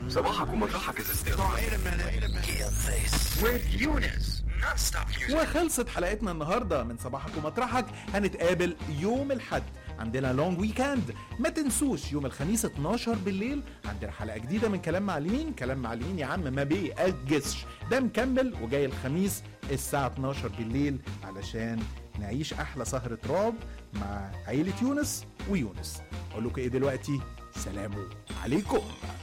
صباحك ومطرحك الاستقرار with Eunice non-stop music وخلصت حلقتنا النهارده من صباحك ومطرحك هنتقابل يوم الحد عندنا لونج ويكند ما تنسوش يوم الخميس 12 بالليل عندنا حلقه جديده من كلام معلمين كلام معلمين يا عم ما بيأجزش ده مكمل وجاي الخميس الساعه 12 بالليل علشان نعيش احلى سهره رعب مع عيله يونس ويونس اقول لكم ايه دلوقتي سلام عليكم